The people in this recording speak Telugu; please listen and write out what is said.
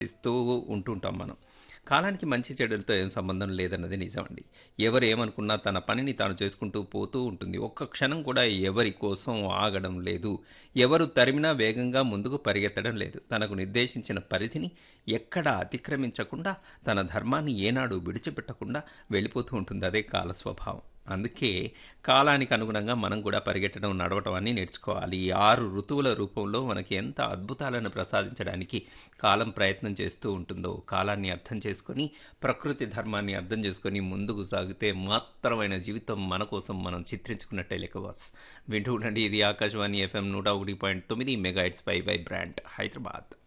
ఇస్తూ ఉంటుంటాం మనం కాలానికి మంచి చెడులతో ఏం సంబంధం లేదన్నది నిజమండి ఎవరు ఏమనుకున్నా తన పనిని తాను చేసుకుంటూ పోతూ ఉంటుంది ఒక్క క్షణం కూడా ఎవరి కోసం ఆగడం లేదు ఎవరు తరిమినా వేగంగా ముందుకు పరిగెత్తడం లేదు తనకు నిర్దేశించిన పరిధిని ఎక్కడా అతిక్రమించకుండా తన ధర్మాన్ని ఏనాడు విడిచిపెట్టకుండా వెళ్ళిపోతూ ఉంటుంది అదే కాల స్వభావం అందుకే కాలానికి అనుగుణంగా మనం కూడా పరిగెట్టడం నడవటం అన్నీ నేర్చుకోవాలి ఈ ఆరు ఋతువుల రూపంలో మనకి ఎంత అద్భుతాలను ప్రసాదించడానికి కాలం ప్రయత్నం చేస్తూ ఉంటుందో కాలాన్ని అర్థం చేసుకొని ప్రకృతి ధర్మాన్ని అర్థం చేసుకొని ముందుకు సాగితే మాత్రమైన జీవితం మన కోసం మనం చిత్రించుకున్నట్టే లెక్క బాస్ వింటూ ఉండండి ఇది ఆకాశవాణి ఎఫ్ఎం నూట ఒకటి పాయింట్ తొమ్మిది మెగా పై బై బ్రాండ్ హైదరాబాద్